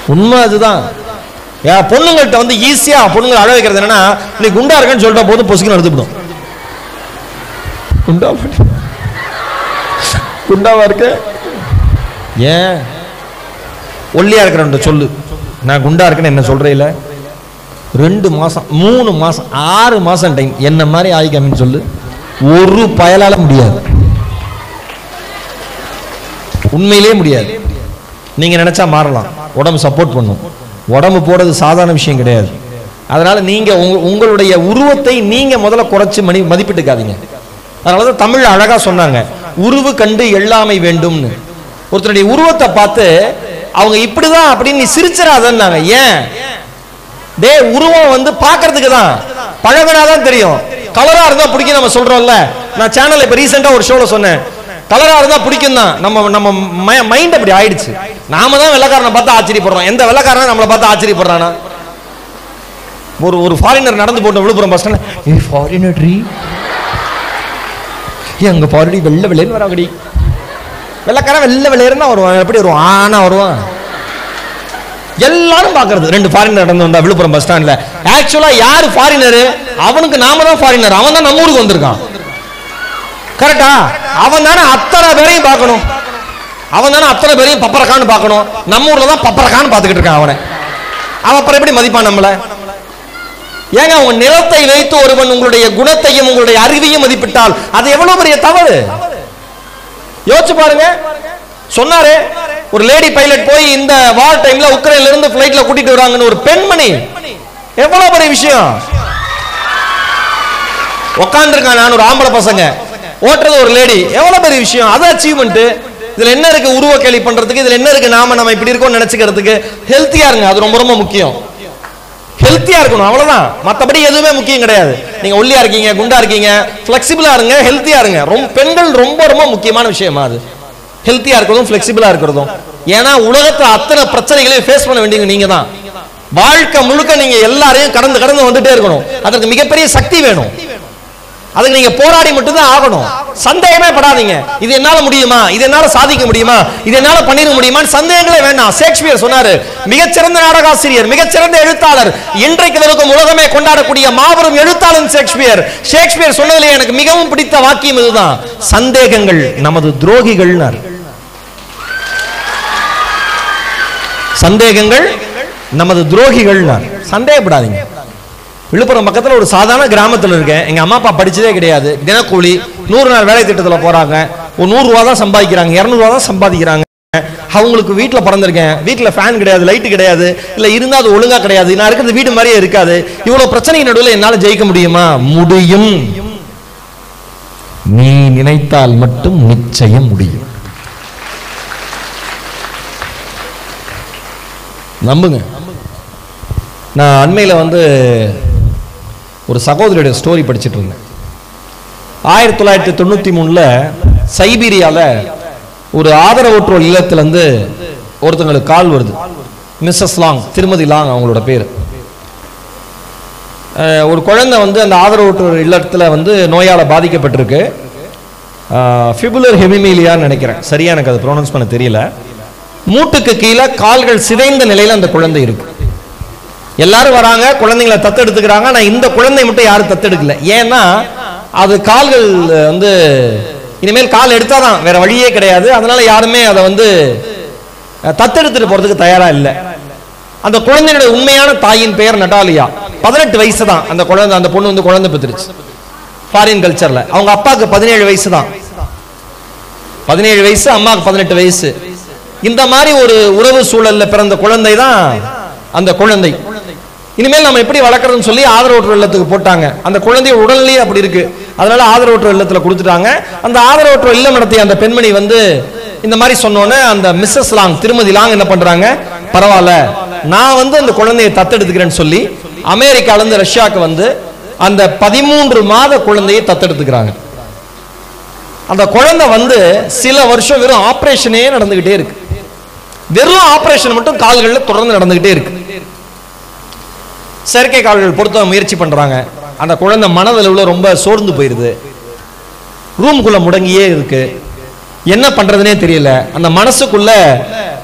உண்மை அதுதான் ஏன் பொண்ணுங்கள்ட்ட வந்து ஈஸியா பொண்ணுங்களை அழ வைக்கிறது என்னன்னா நீ குண்டா இருக்கேன்னு சொல்லிட்டா போதும் பொசுக்குன்னு எடுத்துவிடும் குண்டா மாட்டி- குண்டாவா இருக்க ஏன் ஒல்லியா இருக்கிறவன்ட்ட சொல்லு நான் குண்டா இருக்கேன்னு என்ன சொல்றேல ரெண்டு மாசம் மூணு மாசம் ஆறு மாசம் டைம் என்ன மாதிரி ஆயிக்காமின்னு சொல்லு ஒரு பயலால முடியாது உண்மையிலே முடியாது நீங்க நினைச்சா மாறலாம் உடம்பு சப்போர்ட் பண்ணும் உடம்பு போடுறது சாதாரண விஷயம் கிடையாது அதனால நீங்க உங்க- உங்களுடைய உருவத்தை நீங்க முதல்ல குறைச்சு மணி மதிப்பிட்டுக்காதீங்க அதனால தான் தமிழ்ல அழகா சொன்னாங்க உருவு கண்டு எல்லாமை வேண்டும்னு ஒருத்தருடைய உருவத்தை பார்த்து அவங்க இப்படிதான் அப்படின்னு நீ சிரிச்சிடாதன்னாங்க ஏன் டே உருவம் வந்து பார்க்கிறதுக்கு தான் பழகினாதான் தெரியும் கலரா இருந்தா பிடிக்கும் நம்ம சொல்றோம்ல நான் சேனல்ல இப்ப ரீசெண்டா ஒரு ஷோல சொன்னேன் கலரா இருந்தா பிடிக்கும் தான் நம்ம நம்ம மைண்ட் அப்படி ஆயிடுச்சு நாம தான் வெள்ளக்காரனை பார்த்து ஆச்சரியப்படுறோம் எந்த வெள்ளக்காரனும் நம்மளை பார்த்து ஆச்சரியப்படுறானா ஒரு ஒரு ஃபாரினர் நடந்து போட்ட விழுப்புரம் பஸ் ஸ்டாண்ட் ஏ ஃபாரினர் எங்க ஃபாரினி வெள்ளை வெள்ளைன்னு வராங்கடி வெள்ளக்காரன் வெள்ளை வெள்ளையர்னா வருவான் எப்படி வருவான் ஆனா வருவான் எல்லாரும் பாக்குறது ரெண்டு ஃபாரினர் நடந்து வந்தா விழுப்புரம் பஸ் ஸ்டாண்ட்ல ஆக்சுவலா யாரு ஃபாரினர் அவனுக்கு நாம தான் ஃபாரினர் அவன் தான் நம்ம ஊருக்கு வந்திருக்கான் கரெக்டா அவன் தானே அத்தனை பேரையும் பார்க்கணும் அவன் தானே அத்தனை பேரையும் பப்பரக்கான்னு பார்க்கணும் நம்ம ஊர்ல தான் பப்பரக்கான்னு பார்த்துக்கிட்டு இருக்கான் அவனை அவன் அப்புறம் எப்படி மதிப்பான் நம்மள ஏங்க உங்க நிறத்தை வைத்து ஒருவன் உங்களுடைய குணத்தையும் உங்களுடைய அறிவையும் மதிப்பிட்டால் அது எவ்வளவு பெரிய தவறு யோசிச்சு பாருங்க சொன்னாரு ஒரு லேடி பைலட் போய் இந்த வார் டைம்ல உக்ரைன்ல இருந்து பிளைட்ல கூட்டிட்டு வராங்கன்னு ஒரு பெண்மணி எவ்வளவு பெரிய விஷயம் உட்காந்துருக்கான் நான் ஒரு ஆம்பளை பசங்க ஓட்டுறது ஒரு லேடி எவ்வளவு பெரிய விஷயம் அது அச்சீவ்மெண்ட் இதுல என்ன இருக்கு உருவ கேலி பண்றதுக்கு இதுல என்ன இருக்கு நாம நம்ம இப்படி இருக்கோம் நினைச்சுக்கிறதுக்கு ஹெல்த்தியா இருங்க அது ரொம்ப ரொம்ப முக்கியம் ஹெல்த்தியா இருக்கணும் அவ்வளவுதான் மத்தபடி எதுவுமே முக்கியம் கிடையாது நீங்க ஒல்லியா இருக்கீங்க குண்டா இருக்கீங்க பிளெக்சிபிளா இருங்க ஹெல்த்தியா இருங்க ரொம்ப பெண்கள் ரொம்ப ரொம்ப முக்கியமான விஷயமா அது ஹெல்த்தியா இருக்கிறதும் பிளெக்சிபிளா இருக்கிறதும் ஏன்னா உலகத்துல அத்தனை பிரச்சனைகளையும் ஃபேஸ் பண்ண வேண்டியது நீங்க தான் வாழ்க்கை முழுக்க நீங்க எல்லாரையும் கடந்து கடந்து வந்துட்டே இருக்கணும் அதற்கு மிகப்பெரிய சக்தி வேணும் அதுக்கு நீங்க போராடி மட்டும்தான் ஆகணும் சந்தேகமே படாதீங்க இது என்னால முடியுமா இது என்னால சாதிக்க முடியுமா இது என்னால பண்ணிட முடியுமான்னு சந்தேகங்களே வேண்டாம் ஷேக்ஸ்பியர் சொன்னாரு மிகச்சிறந்த நாடகாசிரியர் மிகச்சிறந்த எழுத்தாளர் இன்றைக்கு வரைக்கும் உலகமே கொண்டாடக்கூடிய மாபெரும் எழுத்தாளர் ஷேக்ஸ்பியர் ஷேக்ஸ்பியர் சொன்னதிலே எனக்கு மிகவும் பிடித்த வாக்கியம் இதுதான் சந்தேகங்கள் நமது துரோகிகள்னார் சந்தேகங்கள் நமது துரோகிகள்னார் சந்தேகப்படாதீங்க விழுப்புரம் பக்கத்துல ஒரு சாதாரண கிராமத்துல இருக்கேன் எங்க அம்மா அப்பா படிச்சதே கிடையாது தினக்கூலி நூறு நாள் வேலை திட்டத்துல போறாங்க ஒரு நூறு ரூபா தான் சம்பாதிக்கிறாங்க இருநூறு ரூபா தான் சம்பாதிக்கிறாங்க அவங்களுக்கு வீட்டில் பிறந்திருக்கேன் வீட்டில் ஃபேன் கிடையாது லைட் கிடையாது இல்லை இருந்தால் அது ஒழுங்கா கிடையாது நான் இருக்கிறது வீடு மாதிரியே இருக்காது இவ்வளோ பிரச்சனை நடுவில் என்னால் ஜெயிக்க முடியுமா முடியும் நீ நினைத்தால் மட்டும் நிச்சயம் முடியும் நம்புங்க நான் அண்மையில் வந்து ஒரு சகோதரியோட ஸ்டோரி படிச்சுட்டு இருந்தேன் ஆயிரத்தி தொள்ளாயிரத்தி தொண்ணூற்றி மூணில் சைபீரியாவில் ஒரு ஆதரவற்றோர் இல்லத்திலேருந்து ஒருத்தங்களுக்கு கால் வருது மிஸ்ஸஸ் லாங் திருமதி லாங் அவங்களோட பேர் அஹ், ஒரு குழந்தை வந்து அந்த ஆதரவற்றோர் இல்லத்தில் வந்து நோயால் பாதிக்கப்பட்டிருக்கு ஃபிபுலர் ஹெமிமீலியான்னு நினைக்கிறேன் சரியா எனக்கு அது ப்ரொனவுன்ஸ் பண்ண தெரியல மூட்டுக்கு கீழே கால்கள் சிதைந்த நிலையில் அந்த குழந்தை இருக்கு எல்லாரும் வராங்க குழந்தைங்களை தத்தெடுத்துக்கிறாங்க நான் இந்த குழந்தை மட்டும் யாரும் தத்தெடுக்கல ஏன்னா அது கால்கள் வந்து இனிமேல் கால் எடுத்தாதான் வேற வழியே கிடையாது அதனால யாருமே அதை வந்து அஹ், தத்தெடுத்துட்டு போறதுக்கு தயாரா இல்லை அந்த குழந்தையுடைய உண்மையான தாயின் பெயர் நட்டாலியா பதினெட்டு வயசு தான் அந்த குழந்தை அந்த பொண்ணு வந்து குழந்தை பெற்றுருச்சு ஃபாரின் கல்ச்சர்ல அவங்க அப்பாவுக்கு பதினேழு வயசு தான் பதினேழு வயசு அம்மாவுக்கு பதினெட்டு வயசு இந்த மாதிரி ஒரு உறவு சூழல்ல பிறந்த குழந்தை தான் அந்த குழந்தை இனிமேல் நம்ம எப்படி வளர்க்கறதுன்னு சொல்லி ஆதரவற்ற இல்லத்துக்கு போட்டாங்க அந்த குழந்தைய உடல்நிலையே அப்படி இருக்கு அதனால ஆதரவற்ற இல்லத்துல கொடுத்துட்டாங்க அந்த ஆதரவற்ற இல்லம் நடத்திய அந்த பெண்மணி வந்து இந்த மாதிரி சொன்னோன்னே அந்த மிஸ்ஸஸ் லாங் திருமதி லாங் என்ன பண்றாங்க பரவாயில்ல நான் வந்து அந்த குழந்தையை தத்தெடுத்துக்கிறேன்னு சொல்லி அமெரிக்கால இருந்து ரஷ்யாவுக்கு வந்து அந்த பதிமூன்று மாத குழந்தையை தத்தெடுத்துக்கிறாங்க அந்த குழந்தை வந்து சில வருஷம் வெறும் ஆபரேஷனே நடந்துகிட்டே இருக்கு வெறும் ஆபரேஷன் மட்டும் கால்கள்ல தொடர்ந்து நடந்துகிட்டே இருக்கு செயற்கை கால்கள் பொருத்த முயற்சி பண்றாங்க அந்த குழந்தை மனதளவுல ரொம்ப சோர்ந்து போயிருது ரூம்குள்ள முடங்கியே இருக்கு என்ன பண்றதுனே தெரியல அந்த மனசுக்குள்ள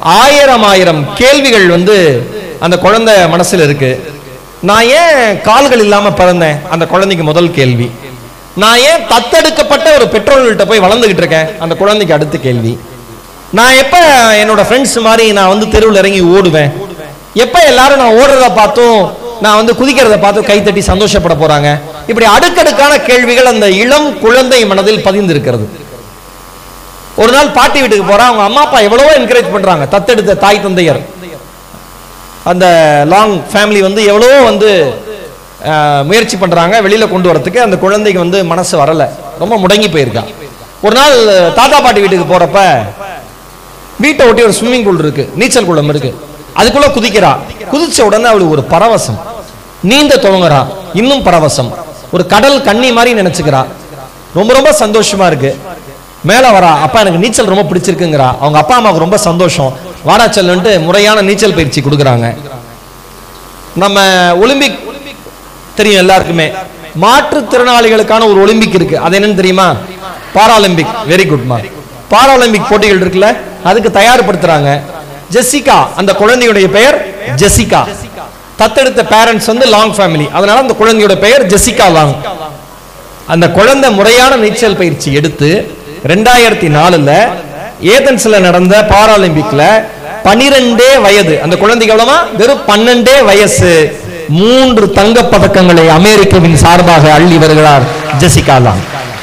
ஆயிரம் ஆயிரம் கேள்விகள் வந்து அந்த குழந்தை மனசுல இருக்கு நான் ஏன் கால்கள் இல்லாம பிறந்தேன் அந்த குழந்தைக்கு முதல் கேள்வி நான் ஏன் தத்தெடுக்கப்பட்ட ஒரு பெற்றோர்கள்ட்ட போய் வளர்ந்துகிட்டு இருக்கேன் அந்த குழந்தைக்கு அடுத்த கேள்வி நான் எப்ப என்னோட ஃப்ரெண்ட்ஸ் மாதிரி நான் வந்து தெருவில் இறங்கி ஓடுவேன் எப்ப எல்லாரும் நான் ஓடுறத பார்த்தும் நான் வந்து குதிக்கிறத பார்த்து கைத்தட்டி சந்தோஷப்பட போறாங்க இப்படி அடுக்கடுக்கான கேள்விகள் அந்த இளம் குழந்தை மனதில் பதிந்திருக்கிறது ஒரு நாள் பாட்டி வீட்டுக்கு போறா அவங்க அம்மா அப்பா எவ்வளவோ என்கரேஜ் பண்றாங்க தத்தெடுத்த தாய் தந்தையர் அந்த லாங் ஃபேமிலி வந்து எவ்வளவோ வந்து அஹ், முயற்சி பண்றாங்க வெளியில கொண்டு வரதுக்கு அந்த குழந்தைக்கு வந்து மனசு வரல ரொம்ப முடங்கி போயிருக்கா ஒரு நாள் தாத்தா பாட்டி வீட்டுக்கு போறப்ப வீட்டை ஒட்டி ஒரு ஸ்விம்மிங் பூல் இருக்கு நீச்சல் குளம் இருக்கு அதுக்குள்ள குதிக்கிறா குதிச்ச உடனே அவளுக்கு ஒரு பரவசம் நீந்த துவங்குறா இன்னும் பரவசம் ஒரு கடல் கண்ணி மாதிரி நினைச்சுக்கிறா ரொம்ப ரொம்ப சந்தோஷமா இருக்கு மேல வரா அப்பா எனக்கு நீச்சல் ரொம்ப பிடிச்சிருக்குங்கிறா அவங்க அப்பா அம்மாவுக்கு ரொம்ப சந்தோஷம் வாடா செல்லுன்ட்டு முறையான நீச்சல் பயிற்சி கொடுக்குறாங்க நம்ம ஒலிம்பிக் தெரியும் எல்லாருக்குமே மாற்றுத்திறனாளிகளுக்கான ஒரு ஒலிம்பிக் இருக்கு அது என்னன்னு தெரியுமா பாராலிம்பிக் வெரி குட்மா பாராலிம்பிக் போட்டிகள் இருக்குல்ல அதுக்கு தயார்படுத்துறாங்க ஜெசிகா அந்த குழந்தையுடைய பெயர் ஜெசிகா தத்தெடுத்த பேரண்ட்ஸ் வந்து லாங் ஃபேமிலி அதனால அந்த குழந்தையோட பெயர் ஜெசிகா லாங் அந்த குழந்தை முறையான நீச்சல் பயிற்சி எடுத்து ரெண்டாயிரத்தி நாலுல ஏதன்ஸ்ல நடந்த பாராலிம்பிக்ல பனிரெண்டே வயது அந்த குழந்தைக்கு எவ்வளவா வெறும் பன்னெண்டே வயசு மூன்று தங்கப் பதக்கங்களை அமெரிக்காவின் சார்பாக அள்ளி வருகிறார் ஜெசிகா லாங்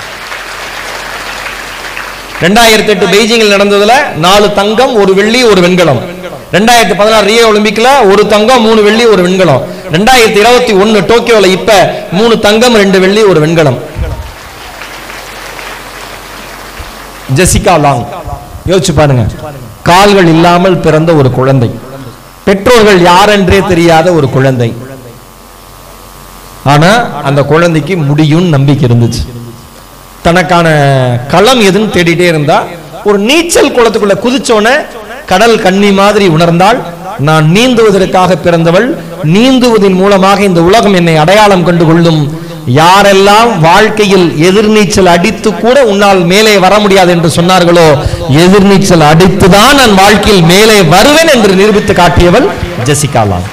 ரெண்டாயிரத்தி எட்டு பெய்ஜிங்கில் நடந்ததுல நாலு தங்கம் ஒரு வெள்ளி ஒரு வெண்கலம் ரெண்டாயிரத்தி பதினாறு ரியோ ஒலிம்பிக்ல ஒரு தங்கம் மூணு வெள்ளி ஒரு வெண்கலம் ரெண்டாயிரத்தி இருபத்தி ஒன்னு டோக்கியோல இப்ப மூணு தங்கம் ரெண்டு வெள்ளி ஒரு வெண்கலம் ஜெசிகா லாங் யோசிச்சு பாருங்க கால்கள் இல்லாமல் பிறந்த ஒரு குழந்தை பெற்றோர்கள் யாரென்றே தெரியாத ஒரு குழந்தை ஆனா அந்த குழந்தைக்கு முடியும் நம்பிக்கை இருந்துச்சு தனக்கான களம் எதுன்னு தேடிட்டே இருந்தா ஒரு நீச்சல் குளத்துக்குள்ள குதிச்சோன கடல் கண்ணி மாதிரி உணர்ந்தால் நான் நீந்துவதற்காக பிறந்தவள் நீந்துவதன் மூலமாக இந்த உலகம் என்னை அடையாளம் கண்டு கொள்ளும் யாரெல்லாம் வாழ்க்கையில் எதிர்நீச்சல் அடித்து கூட உன்னால் மேலே வர முடியாது என்று சொன்னார்களோ எதிர்நீச்சல் அடித்துதான் நான் வாழ்க்கையில் மேலே வருவேன் என்று நிரூபித்து காட்டியவள் ஜெசிகா லாங்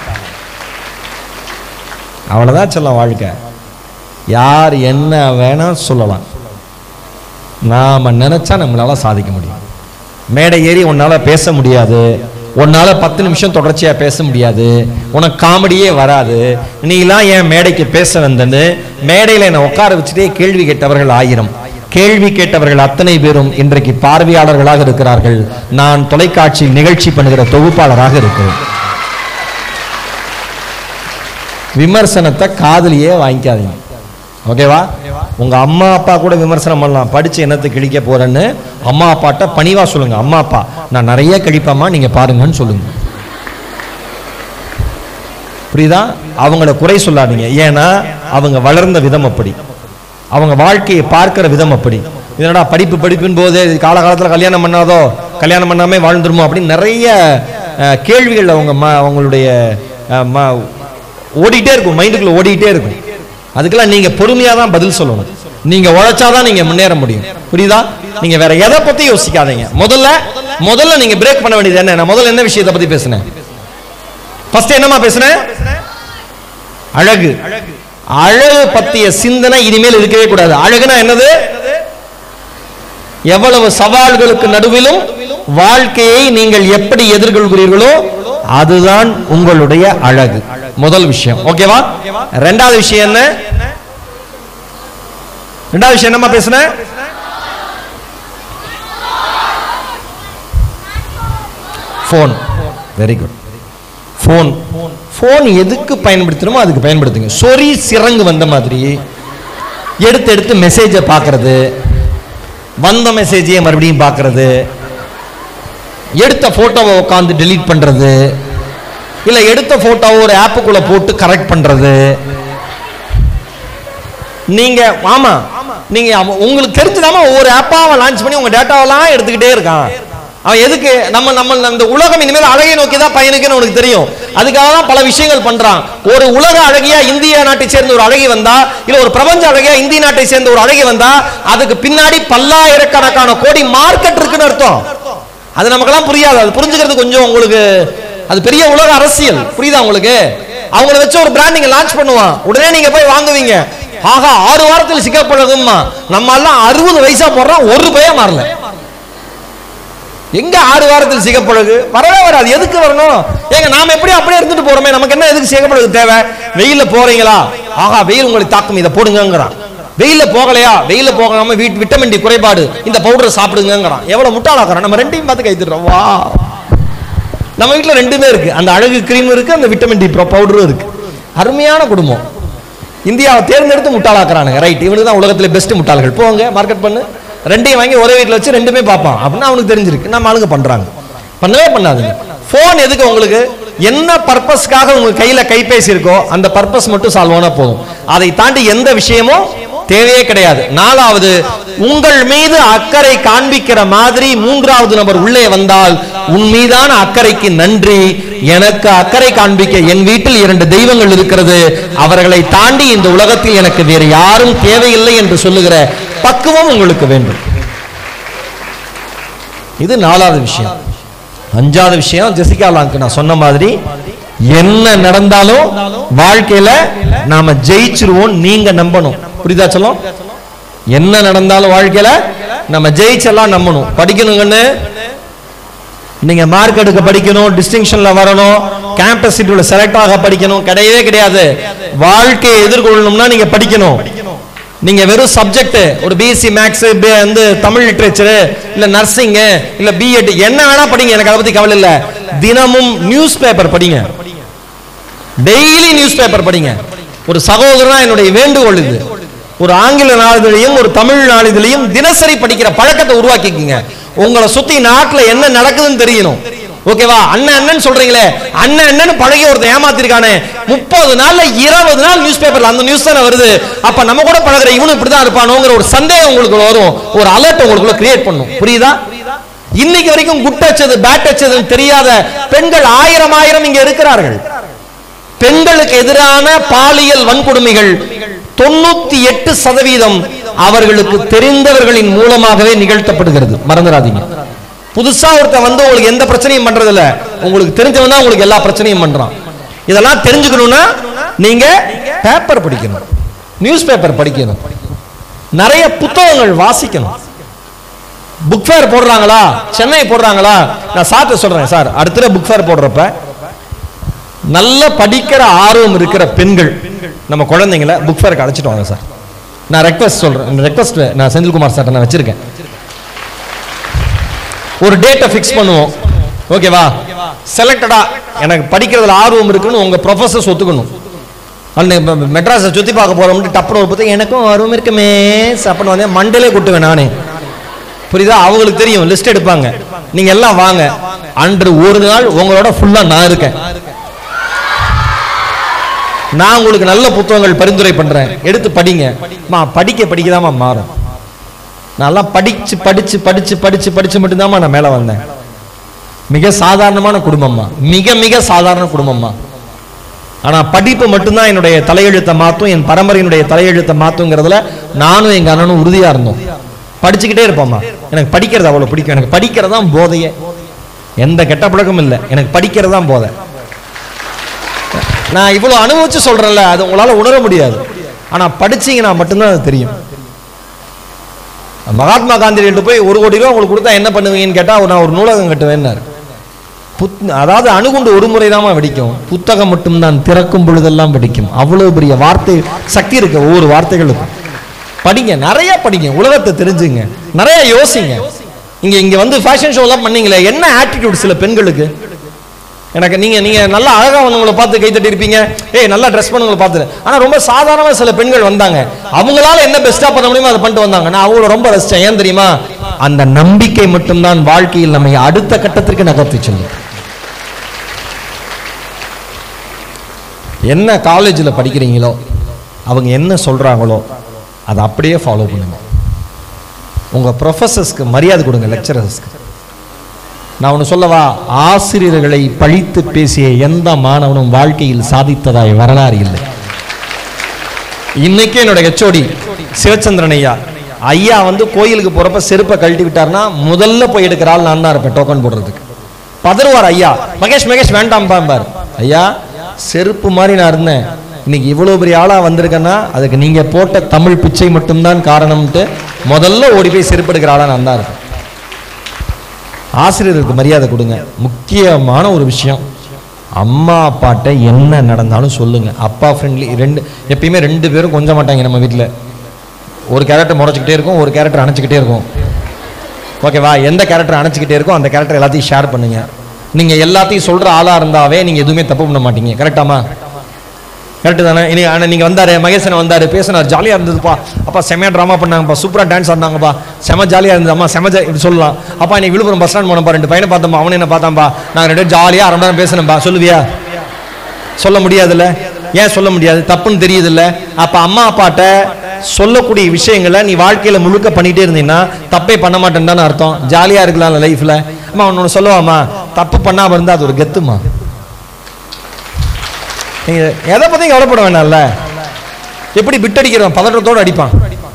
அவ்வளவுதான் சொல்ல வாழ்க்கை யார் என்ன வேணா சொல்லலாம் நாம நினைச்சா நம்மளால சாதிக்க முடியும் மேடை ஏறி உன்னால பேச முடியாது உன்னால பத்து நிமிஷம் தொடர்ச்சியா பேச முடியாது உனக்கு காமெடியே வராது நீலாம் ஏன் மேடைக்கு பேச வந்தன்னு மேடையில என்னை உட்கார வச்சுட்டே கேள்வி கேட்டவர்கள் ஆயிரம் கேள்வி கேட்டவர்கள் அத்தனை பேரும் இன்றைக்கு பார்வையாளர்களாக இருக்கிறார்கள் நான் தொலைக்காட்சியில் நிகழ்ச்சி பண்ணுகிற தொகுப்பாளராக இருக்கிறேன் விமர்சனத்தை காதுலயே வாங்கிக்காதீங்க ஓகேவா உங்க அம்மா அப்பா கூட விமர்சனம் பண்ணலாம் படிச்சு என்னத்தை கிழிக்க போறேன்னு அம்மா அப்பாட்ட பணிவா சொல்லுங்க அம்மா அப்பா நான் நிறைய கிழிப்பேம்மா நீங்க பாருங்கன்னு சொல்லுங்க புரியுதா அவங்கள குறை சொல்லாதீங்க ஏன்னா அவங்க வளர்ந்த விதம் அப்படி அவங்க வாழ்க்கையை பார்க்கிற விதம் அப்படி இதனடா படிப்பு படிப்பின் போது காலகாலத்தில் கல்யாணம் பண்ணாதோ கல்யாணம் பண்ணாமே வாழ்ந்துருமோ அப்படின்னு நிறைய அஹ், கேள்விகள் அவங்க ம அவங்களுடைய அஹ், ம- ஓடிட்டே இருக்கும் மைண்டுக்குள்ள ஓடிட்டே இருக்கும் அதுக்கெல்லாம் நீங்க பொறுமையா தான் பதில் சொல்லணும் நீங்க உழைச்சாதான் நீங்க முன்னேற முடியும் புரியுதா நீங்க வேற எதை பத்தி யோசிக்காதீங்க முதல்ல முதல்ல நீங்க பிரேக் பண்ண வேண்டியது என்ன நான் முதல்ல என்ன விஷயத்தை பத்தி பேசுனேன் ஃபர்ஸ்ட் என்னமா பேசுனேன் அழகு அழகு பத்திய சிந்தனை இனிமேல் இருக்கவே கூடாது அழகுனா என்னது எவ்வளவு சவால்களுக்கு நடுவிலும் வாழ்க்கையை நீங்கள் எப்படி எதிர்கொள்கிறீர்களோ அதுதான் உங்களுடைய அழகு முதல் விஷயம் ஓகேவா ரெண்டாவது விஷயம் என்ன ரெண்டாவது விஷயம் என்னமா பேசுன phone very good phone phone எதுக்கு பயன்படுத்தணுமோ அதுக்கு பயன்படுத்துங்க சொறி சிறங்கு வந்த மாதிரி எடுத்து எடுத்து மெசேஜை பார்க்கறது வந்த மெசேஜையே மறுபடியும் பார்க்கறது எடுத்த போட்டோவை உட்காந்து டெலீட் பண்றது இல்ல எடுத்த போட்டோவை ஒரு ஆப்புக்குள்ள போட்டு கரெக்ட் பண்றது நீங்க ஆமா நீங்க அவன் உங்களுக்கு தெரிஞ்சுதாம ஒவ்வொரு ஆப்பா அவன் லான்ச் பண்ணி உங்க டேட்டாவெல்லாம் எடுத்துக்கிட்டே இருக்கான் அவன் எதுக்கு நம்ம நம்ம இந்த உலகம் இனிமேல் அழகை நோக்கி தான் பயணிக்கணும் உனக்கு தெரியும் அதுக்காக தான் பல விஷயங்கள் பண்றான் ஒரு உலக அழகியா இந்திய நாட்டை சேர்ந்த ஒரு அழகி வந்தா இல்ல ஒரு பிரபஞ்ச அழகியா இந்திய நாட்டை சேர்ந்த ஒரு அழகி வந்தா அதுக்கு பின்னாடி பல்லாயிரக்கணக்கான கோடி மார்க்கெட் இருக்குன்னு அர்த்தம் அது நமக்கெல்லாம் புரியாது அது புரிஞ்சுக்கிறது கொஞ்சம் உங்களுக்கு அது பெரிய உலக அரசியல் புரியுதா உங்களுக்கு அவங்கள வச்சு ஒரு பிராண்ட் நீங்க லான்ச் பண்ணுவான் உடனே நீங்க போய் வாங்குவீங்க ஆகா ஆறு வாரத்தில் சிக்கப்பழகுமா நம்ம எல்லாம் அறுபது வயசா போடுறோம் ஒரு பையன் மாறல எங்க ஆறு வாரத்தில் சிகப்பழகு வரவே வராது எதுக்கு வரணும் ஏங்க நாம எப்படி அப்படியே இருந்துட்டு போறோமே நமக்கு என்ன எதுக்கு சிகப்பழகு தேவை வெயில்ல போறீங்களா ஆகா வெயில் உங்களை தாக்கும் இதை போடுங்கங்கிறான் வெயில்ல போகலையா வெயில்ல போகாம வீட் விட்டமின் டி குறைபாடு இந்த பவுடரை சாப்பிடுங்கங்கிறான் எவ்வளவு முட்டாளாக்குறான் நம்ம ரெண்டையும் பார்த்து கைத்துடுறோம் வா நம்ம வீட்ல ரெண்டுமே இருக்கு அந்த அழகு கிரீம் இருக்கு அந்த விட்டமின் டி பவுடரும் இருக்கு அருமையான குடும்பம் இந்தியாவை தேர்ந்தெடுத்து முட்டாளாக்குறானுங்க ரைட் இவனுக்கு தான் உலகத்துல பெஸ்ட் முட்டாள்கள் போங்க மார்க்கெட் பண்ணு ரெண்டையும் வாங்கி ஒரே வீட்டில் வச்சு ரெண்டுமே பார்ப்பான் அப்படின்னு அவனுக்கு தெரிஞ்சிருக்கு நம்ம ஆளுங்க பண்றாங்க பண்ணவே பண்ணாதுங்க ஃபோன் எதுக்கு உங்களுக்கு என்ன பர்பஸ்க்காக உங்க கையில கைபேசி இருக்கோ அந்த பர்பஸ் மட்டும் சால்வ் ஆனா போதும் அதை தாண்டி எந்த விஷயமும் தேவையே கிடையாது நாலாவது உங்கள் மீது அக்கறை காண்பிக்கிற மாதிரி மூன்றாவது நபர் உள்ளே வந்தால் உன் மீதான அக்கறைக்கு நன்றி எனக்கு அக்கறை காண்பிக்க என் வீட்டில் இரண்டு தெய்வங்கள் இருக்கிறது அவர்களை தாண்டி இந்த உலகத்தில் எனக்கு வேறு யாரும் தேவையில்லை என்று சொல்லுகிற பக்குவம் உங்களுக்கு வேண்டும் இது நாலாவது விஷயம் அஞ்சாவது விஷயம் ஜெசிகா லாங்க்கு நான் சொன்ன மாதிரி என்ன நடந்தாலும் வாழ்க்கையில நாம ஜெயிச்சிருவோம் நீங்க நம்பணும் புரியுதா சொல்லும் என்ன நடந்தாலும் வாழ்க்கையில நம்ம ஜெயிச்செல்லாம் நம்பணும் படிக்கணுங்கன்னு நீங்க மார்க் எடுக்க படிக்கணும் டிஸ்டிங்ஷன்ல வரணும் கேம்பஸ் சீட்டுல செலக்ட் ஆக படிக்கணும் கிடையவே கிடையாது வாழ்க்கையை எதிர்கொள்ளணும்னா நீங்க படிக்கணும் நீங்க வெறும் சப்ஜெக்ட் ஒரு பிஎஸ்சி மேக்ஸ் வந்து தமிழ் லிட்ரேச்சர் இல்ல நர்சிங் இல்ல பிஎட் என்ன வேணா படிங்க எனக்கு அதை பத்தி கவலை இல்ல தினமும் நியூஸ் பேப்பர் படிங்க டெய்லி நியூஸ் பேப்பர் படிங்க ஒரு சகோதரனா என்னுடைய வேண்டுகோள் இது ஒரு ஆங்கில நாளிதழையும் ஒரு தமிழ் நாளிதழையும் தினசரி படிக்கிற பழக்கத்தை உருவாக்கிக்கங்க உங்களை சுத்தி நாட்டுல என்ன நடக்குதுன்னு தெரியணும் ஓகேவா அண்ணன் அண்ணன் சொல்றீங்களே அண்ணன் அண்ணன் பழகி ஒருத்தன் ஏமாத்திருக்கானே முப்பது நாள்ல இருபது நாள் நியூஸ் பேப்பர்ல அந்த நியூஸ் தானே வருது அப்ப நம்ம கூட பழகுற இவனும் இப்படிதான் இருப்பானோங்கிற ஒரு சந்தேகம் உங்களுக்கு வரும் ஒரு அலர்ட் உங்களுக்குள்ள கிரியேட் பண்ணும் புரியுதா இன்னைக்கு வரைக்கும் குட் அச்சது பேட் அச்சதுன்னு தெரியாத பெண்கள் ஆயிரம் ஆயிரம் இங்க இருக்கிறார்கள் பெண்களுக்கு எதிரான பாலியல் வன்கொடுமைகள் தொண்ணூத்தி எட்டு சதவீதம் அவர்களுக்கு தெரிந்தவர்களின் மூலமாகவே நிகழ்த்தப்படுகிறது மறந்துடாதீங்க புதுசா ஒருத்தன் வந்து உங்களுக்கு எந்த பிரச்சனையும் பண்றது இல்ல உங்களுக்கு தெரிஞ்சவன் தான் உங்களுக்கு எல்லா பிரச்சனையும் பண்றான் இதெல்லாம் தெரிஞ்சுக்கணும்னா நீங்க பேப்பர் படிக்கணும் நியூஸ் பேப்பர் படிக்கணும் நிறைய புத்தகங்கள் வாசிக்கணும் புக் ஃபேர் போடுறாங்களா சென்னை போடுறாங்களா நான் சார்ட்ட சொல்றேன் சார் அடுத்த புக் ஃபேர் போடுறப்ப நல்ல படிக்கிற ஆர்வம் இருக்கிற பெண்கள் நம்ம குழந்தைங்கள புக் ஃபேருக்கு அழைச்சிட்டு வாங்க சார் நான் ரெக்வஸ்ட் சொல்றேன் ரெக்வஸ்ட் நான் செந்தில்குமார் சார்ட்ட நான் வச்சிருக்கேன் ஒரு டேட்டை ஃபிக்ஸ் பண்ணுவோம் ஓகேவா செலக்டடா எனக்கு படிக்கிறதுல ஆர்வம் இருக்குன்னு உங்க ப்ரொஃபசர்ஸ் ஒத்துக்கணும் அந்த ம- மெட்ராஸை சுத்தி பார்க்க போறோம்னு டப்புனு ஒரு புத்தகம் எனக்கும் ஆர்வம் இருக்குமே சப்பன்னு வந்தேன் மண்டலே கூட்டுவேன் நானே புரியுதா அவங்களுக்கு தெரியும் லிஸ்ட் எடுப்பாங்க நீங்க எல்லாம் வாங்க அன்று ஒரு நாள் உங்களோட ஃபுல்லா நான் இருக்கேன் நான் உங்களுக்கு நல்ல புத்தகங்கள் பரிந்துரை பண்றேன் எடுத்து படிங்க மா படிக்க படிக்கதாம்மா மாறும் நான்லாம் படிச்சு படிச்சு படிச்சு படிச்சு படிச்சு மட்டும்தாம்மா நான் மேல வந்தேன் மிக சாதாரணமான குடும்பம்மா மிக மிக சாதாரண குடும்பம்மா ஆனா படிப்பு மட்டும்தான் என்னுடைய தலையெழுத்தை மாத்தும் என் பரம்பரையினுடைய தலையெழுத்தை மாத்துங்கிறதுல நானும் எங்க அண்ணனும் உறுதியா இருந்தோம் படிச்சுக்கிட்டே இருப்போம்மா எனக்கு படிக்கிறது அவ்வளவு பிடிக்கும் எனக்கு படிக்கிறது தான் போதையே எந்த கெட்ட பழக்கமும் இல்லை எனக்கு படிக்கிறது தான் போதை நான் இவ்வளவு அனுபவிச்சு சொல்றேன்ல அது உங்களால உணர முடியாது ஆனா படிச்சீங்கன்னா மட்டும்தான் அது தெரியும் மகாத்மா காந்தி கிட்ட போய் ஒரு கோடி ரூபா உங்களுக்கு கொடுத்தா என்ன பண்ணுவீங்கன்னு கேட்டா நான் ஒரு நூலகம் கட்டுவேன்னாரு புத் அதாவது அணுகுண்டு ஒரு முறை வெடிக்கும் புத்தகம் மட்டும்தான் திறக்கும் பொழுதெல்லாம் வெடிக்கும் அவ்வளவு பெரிய வார்த்தை சக்தி இருக்கு ஒவ்வொரு வார்த்தைகளுக்கும் படிங்க நிறைய படிங்க உலகத்தை தெரிஞ்சுங்க நிறைய யோசிங்க இங்க இங்க வந்து ஃபேஷன் ஷோலாம் பண்ணீங்களே என்ன ஆட்டிடியூட் சில பெண்களுக்கு எனக்கு நீங்க நீங்க நல்லா அழகா வந்தவங்களை பார்த்து கை தட்டி இருப்பீங்க ஏய் நல்லா ட்ரெஸ் பண்ணவங்களை பார்த்து ஆனா ரொம்ப சாதாரணமா சில பெண்கள் வந்தாங்க அவங்களால என்ன பெஸ்டா பண்ண முடியுமோ அதை பண்ணிட்டு வந்தாங்க நான் அவங்கள ரொம்ப ரசிச்சேன் ஏன் தெரியுமா அந்த நம்பிக்கை மட்டும்தான் வாழ்க்கையில் நம்மை அடுத்த கட்டத்திற்கு நகர்த்தி செல்லும் என்ன காலேஜில் படிக்கிறீங்களோ அவங்க என்ன சொல்றாங்களோ அதை அப்படியே ஃபாலோ பண்ணுங்க உங்க ப்ரொஃபஸர்ஸ்க்கு மரியாதை கொடுங்க லெக்சரர்ஸ்க்கு நான் ஒன்று சொல்லவா ஆசிரியர்களை பழித்து பேசிய எந்த மாணவனும் வாழ்க்கையில் சாதித்ததாய் வரலாறு இல்லை இன்னைக்கு என்னோட ஹெச்ஓடி சிவச்சந்திரன் ஐயா ஐயா வந்து கோயிலுக்கு போறப்ப செருப்பை கழட்டி விட்டாருன்னா முதல்ல போய் எடுக்கிற ஆள் நான் தான் இருப்பேன் டோக்கன் போடுறதுக்கு பதறுவார் ஐயா மகேஷ் மகேஷ் வேண்டாம் பாம்பார் ஐயா செருப்பு மாதிரி நான் இருந்தேன் இன்னைக்கு இவ்வளவு பெரிய ஆளா வந்திருக்கேன்னா அதுக்கு நீங்க போட்ட தமிழ் பிச்சை மட்டும்தான் காரணம்ட்டு முதல்ல ஓடி போய் செருப்பு எடுக்கிற ஆளா நான் தான் இருப்பேன் ஆசிரியருக்கு மரியாதை கொடுங்க முக்கியமான ஒரு விஷயம் அம்மா அப்பாட்ட என்ன நடந்தாலும் சொல்லுங்க அப்பா ஃப்ரெண்ட்லி ரெண்டு எப்பயுமே ரெண்டு பேரும் கொஞ்ச மாட்டாங்க நம்ம வீட்டில் ஒரு கேரக்டர் முறைச்சிக்கிட்டே இருக்கும் ஒரு கேரக்டர் அணைச்சிக்கிட்டே இருக்கும் ஓகேவா எந்த கேரக்டர் அணைச்சிக்கிட்டே இருக்கோ அந்த கேரக்டர் எல்லாத்தையும் ஷேர் பண்ணுங்க நீங்க எல்லாத்தையும் சொல்ற ஆளா இருந்தாவே நீங்க எதுவுமே தப்பு பண்ண மாட்டீங்க கரெக்டாமா கரெக்டு தானே இனி ஆனா நீங்க வந்தாரு மகேசன் வந்தாரு பேசினார் ஜாலியா இருந்ததுப்பா அப்பா செமையா ட்ராமா பண்ணாங்கப்பா சூப்பரா டான்ஸ் ஆடினாங்கப்பா செம ஜாலியா இருந்தது அம்மா செம ஜா- இப்படி சொல்லலாம் அப்பா நீ விழுப்புரம் பஸ் ஸ்டாண்ட் போனப்பா ரெண்டு பையனை பார்த்தோம்பா அவனை என்ன பார்த்தாம்பா நாங்க ரெண்டு பேரும் ஜாலியா அரை மணி நேரம் பேசணும்பா சொல்லுவியா சொல்ல முடியாதுல்ல ஏன் சொல்ல முடியாது தப்புன்னு தெரியுதுல்ல அப்ப அம்மா அப்பாட்ட சொல்லக்கூடிய விஷயங்களை நீ வாழ்க்கையில முழுக்க பண்ணிட்டே இருந்தீங்கன்னா தப்பே பண்ண மாட்டேன்னு தானே அர்த்தம் ஜாலியா இருக்கலாம் லைஃப்ல அம்மா ஒன்னு சொல்லுவாமா தப்பு பண்ணாம இருந்தா அது ஒரு கெத்துமா நீங்க எதை பத்தியும் கவலைப்பட வேண்டாம்ல எப்படி பிட்டடிக்கிறோம் பதற்றத்தோடு அடிப்பான்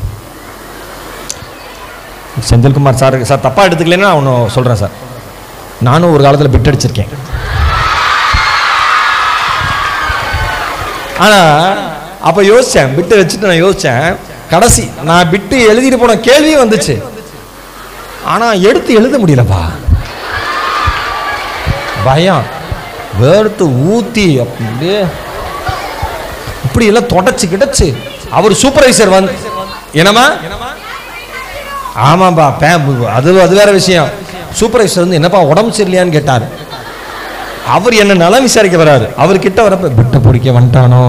செந்தில்குமார் சார் சார் தப்பா எடுத்துக்கலன்னா நான் ஒன்று சொல்றேன் சார் நானும் ஒரு காலத்துல பிட் அடிச்சிருக்கேன் ஆனா அப்ப யோசிச்சேன் பிட்டு வச்சுட்டு நான் யோசிச்சேன் கடைசி நான் பிட்டு எழுதிட்டு போன கேள்வியும் வந்துச்சு ஆனா எடுத்து எழுத முடியலப்பா பயம் வேர்த்து ஊத்தி அப்படியே இப்படி எல்லாம் தொடச்சு கிடச்சு அவர் சூப்பர்வைசர் வந்து என்னமா ஆமாப்பா பே அது அது வேற விஷயம் சூப்பர்வைசர் வந்து என்னப்பா உடம்பு சரியில்லையான்னு கேட்டார் அவர் என்ன நலம் விசாரிக்க வராரு அவர் கிட்ட வரப்ப பிட்ட பிடிக்க வந்துட்டானோ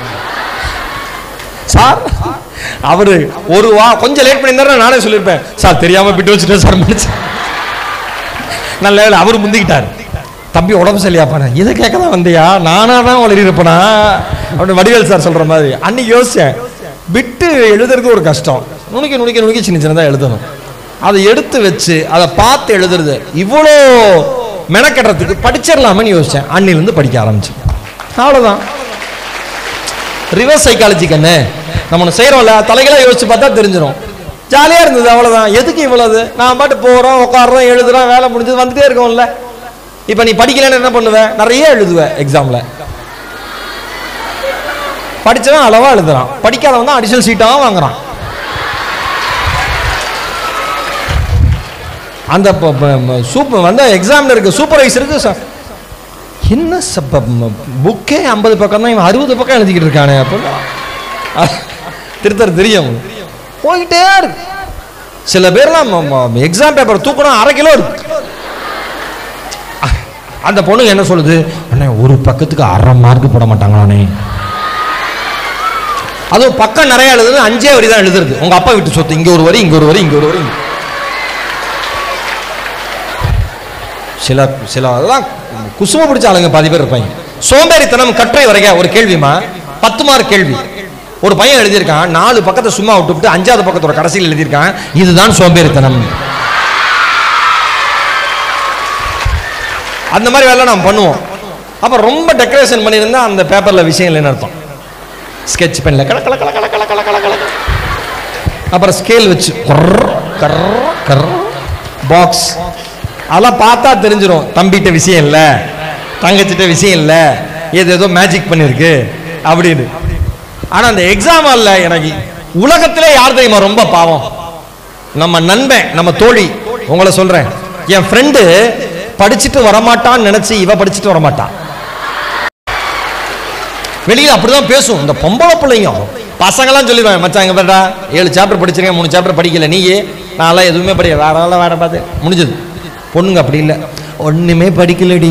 சார் அவரு ஒரு வா கொஞ்சம் லேட் பண்ணியிருந்தாரு நானே சொல்லியிருப்பேன் சார் தெரியாம பிட்டு வச்சுட்டேன் சார் மன்னிச்சு நல்ல வேளை அவர் முந்திக்கிட்டார் தம்பி உடம்பு சரியாப்பானே இதை கேட்க தான் வந்தியா நானா தான் வளரி இருப்பனா அப்படின்னு வடிவேல் சார் சொல்ற மாதிரி அன்னைக்கு யோசிச்சேன் பிட்டு எழுதுறது ஒரு கஷ்டம் நுணுக்கி நுணுக்கி நுணுக்கி சின்ன சின்னதாக எழுதணும் அதை எடுத்து வச்சு அதை பார்த்து எழுதுறது இவ்வளோ மெனக்கட்டுறதுக்கு படிச்சிடலாமேன்னு யோசிச்சேன் அன்னிலேருந்து படிக்க ஆரம்பிச்சேன் அவ்வளோதான் ரிவர்ஸ் சைக்காலஜி கண்ணு நம்ம ஒன்று செய்கிறோம்ல தலைகளா யோசிச்சு பார்த்தா தெரிஞ்சிடும் ஜாலியாக இருந்தது அவ்வளோதான் எதுக்கு இவ்வளவு நான் பாட்டு போகிறோம் உட்காடுறோம் எழுதுறோம் வேலை முடிஞ்சது வந்துட்டே இருக்கோம்ல இப்போ நீ படிக்கலைன்னு என்ன பண்ணுவேன் நிறைய எழுதுவேன் எக்ஸாமில் படிச்சவன் அளவா எழுதுறான் படிக்காதவன் தான் அடிஷனல் சீட்டாக வாங்குறான் அந்த சூப்பர் வந்து எக்ஸாமினருக்கு சூப்பர்வைசருக்கு ச- என்ன புக்கே ஐம்பது பக்கம் தான் இவன் அறுபது பக்கம் எழுதிக்கிட்டு இருக்கானே அப்படின்னு திருத்தர் தெரியும் போயிட்டே இருக்கு சில பேர்லாம் எக்ஸாம் பேப்பர் தூக்கணும் அரை கிலோ இருக்கு அந்த பொண்ணு என்ன சொல்லுது அண்ணே ஒரு பக்கத்துக்கு அரை மார்க் போட மாட்டாங்களானே அதுவும் பக்கம் நிறைய எழுதுது அஞ்சே வரி தான் எழுதுறது உங்க அப்பா வீட்டு சொத்து இங்க ஒரு வரி இங்க ஒரு வரி இங்க ஒரு வரி இங்க. சில சில அதெல்லாம் குசும பிடிச்ச ஆளுங்க பாதி பேர் இருப்பாங்க சோம்பேறித்தனம் கட்டுரை வரைக ஒரு கேள்விமா பத்து மார்க் கேள்வி ஒரு பையன் எழுதியிருக்கான் நாலு பக்கத்தை சும்மா விட்டுவிட்டு அஞ்சாவது பக்கத்தோட கடைசியில் எழுதியிருக்கான் இதுதான் சோம்பேறித்தனம் அந்த மாதிரி வேலை நாம் பண்ணுவோம் அப்ப ரொம்ப டெக்கரேஷன் பண்ணியிருந்தா அந்த பேப்பர்ல விஷயம் இல்லைன்னு அர்த்தம் ஸ்கெட்ச் பென்ல கல கல கல கல கல கல கல கல அப்புறம் ஸ்கேல் வச்சு கர்ர கர்ர கர்ர பாக்ஸ் அதெல்லாம் பார்த்தா தெரிஞ்சிடும் தம்பிட்ட விஷயம் இல்ல தங்கச்சிட்ட விஷயம் இல்ல ஏதோ ஏதோ மேஜிக் பண்ணிருக்கு அப்படின்னு ஆனா அந்த எக்ஸாம் அல்ல எனக்கு உலகத்திலே யார் தெரியுமா ரொம்ப பாவம் நம்ம நண்பன் நம்ம தோழி உங்களை சொல்றேன் என் ஃப்ரெண்டு படிச்சுட்டு வரமாட்டான்னு நினைச்சு இவ படிச்சுட்டு வரமாட்டான் வெளியில அப்படிதான் பேசும் இந்த பொம்பளை பிள்ளைங்க பசங்களாம் சொல்லிடுவேன் மச்சான் இங்க பாருடா ஏழு சாப்டர் படிச்சிருக்கேன் மூணு சாப்டர் படிக்கல நீயே நான்லாம் எதுவுமே படிக்கல வேற வேலை வேற பார்த்து முடிஞ்சது பொண்ணுங்க அப்படி இல்லை ஒண்ணுமே படிக்கலடி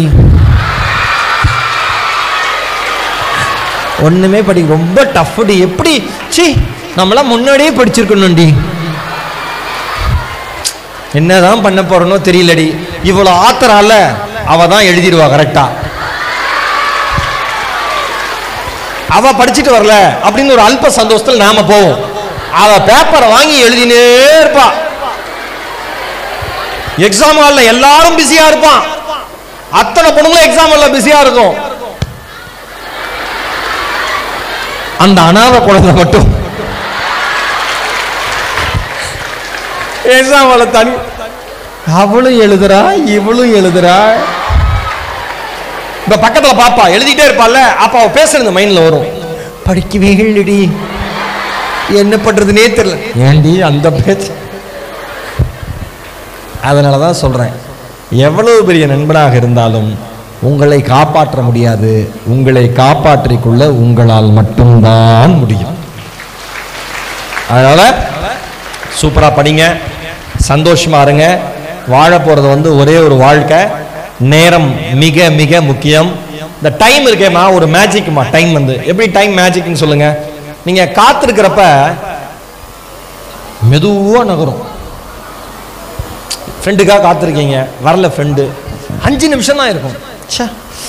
ஒண்ணுமே படி ரொம்ப டஃப்டி எப்படி சி நம்மளாம் முன்னாடியே படிச்சிருக்கணும்டி என்னதான் பண்ண போறனோ தெரியலடி இவ்வளவு ஆத்தரால அவ தான் எழுதிடுவா கரெக்டா அவ படிச்சுட்டு வரல அப்படின்னு ஒரு அல்ப சந்தோஷத்தில் நாம போவோம் அவ பேப்பரை வாங்கி எழுதினே இருப்பா எக்ஸாம் ஹால்ல எல்லாரும் பிஸியா இருப்பான் அத்தனை பொண்ணுங்களும் எக்ஸாம் ஹால்ல பிஸியா இருக்கும் அந்த அனாதை குழந்தை மட்டும் ஏசாமல தனி அவளும் எழுதுறா இவளும் எழுதுறா இப்ப பக்கத்துல பாப்பா எழுதிட்டே இருப்பாள்ல அப்ப அவ பேசுறது மைண்ட்ல வரும் படிக்கவே இல்லடி என்ன பண்றதுனே தெரியல ஏண்டி அந்த பேச்சு அதனால தான் சொல்றேன் எவ்வளவு பெரிய நண்பனாக இருந்தாலும் உங்களை காப்பாற்ற முடியாது உங்களை காப்பாற்றிக் கொள்ள உங்களால் மட்டும்தான் முடியும் அதனால சூப்பரா படிங்க சந்தோஷமா இருங்க வாழ போறது வந்து ஒரே ஒரு வாழ்க்கை நேரம் மிக மிக முக்கியம் இந்த டைம் இருக்கேம்மா ஒரு மேஜிக்மா டைம் வந்து எப்படி டைம் மேஜிக்னு சொல்லுங்க நீங்க காத்திருக்கிறப்ப மெதுவா நகரும் ஃப்ரெண்டுக்காக காத்திருக்கீங்க வரல ஃப்ரெண்டு அஞ்சு நிமிஷம் தான் இருக்கும் ச்சே.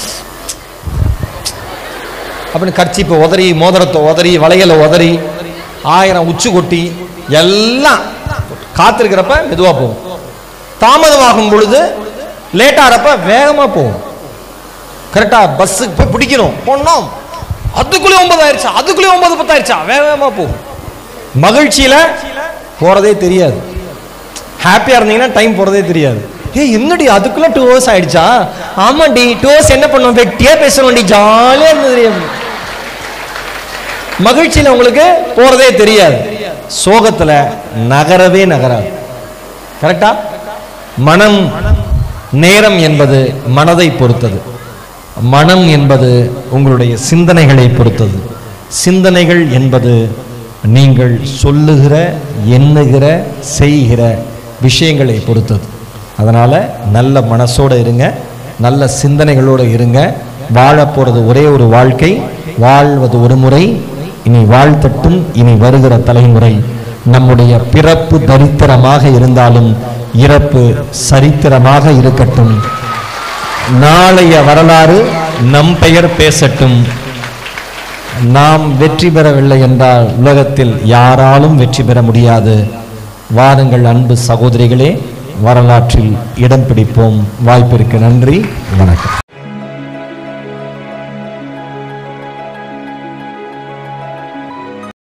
அப்படின்னு கர்ச்சிப்பை உதறி மோதிரத்தை உதறி வளையலை உதறி ஆயிரம் உச்சி கொட்டி எல்லாம் காத்திருக்கிறப்ப மெதுவா போகும் தாமதமாகும் பொழுது லேட் ஆகிறப்ப வேகமா போகும் கரெக்டா பஸ்ஸுக்கு போய் பிடிக்கணும் போனோம் அதுக்குள்ளே ஒன்பது ஆயிடுச்சா அதுக்குள்ளே ஒன்பது பத்து ஆயிடுச்சா வேகமா போகும் மகிழ்ச்சியில போறதே தெரியாது ஹாப்பியா இருந்தீங்கன்னா டைம் போறதே தெரியாது ஏய் என்னடி அதுக்குள்ள டூ ஹவர்ஸ் ஆயிடுச்சா ஆமாண்டி டூ ஹவர்ஸ் என்ன பண்ணுவோம் வெட்டியா பேசணும்டி ஜாலியா இருந்தது மகிழ்ச்சியில உங்களுக்கு போறதே தெரியாது சோகத்துல நகரவே நகராது கரெக்டா மனம் நேரம் என்பது மனதை பொறுத்தது மனம் என்பது உங்களுடைய சிந்தனைகளை பொறுத்தது சிந்தனைகள் என்பது நீங்கள் சொல்லுகிற எண்ணுகிற செய்கிற விஷயங்களை பொறுத்தது அதனால நல்ல மனசோட இருங்க நல்ல சிந்தனைகளோட இருங்க வாழப் போறது ஒரே ஒரு வாழ்க்கை வாழ்வது ஒரு முறை இனி வாழ்த்தட்டும் இனி வருகிற தலைமுறை நம்முடைய பிறப்பு தரித்திரமாக இருந்தாலும் இறப்பு சரித்திரமாக இருக்கட்டும் நாளைய வரலாறு நம் பெயர் பேசட்டும் நாம் வெற்றி பெறவில்லை என்றால் உலகத்தில் யாராலும் வெற்றி பெற முடியாது வாருங்கள் அன்பு சகோதரிகளே வரலாற்றில் இடம் பிடிப்போம் வாய்ப்பிற்கு நன்றி வணக்கம்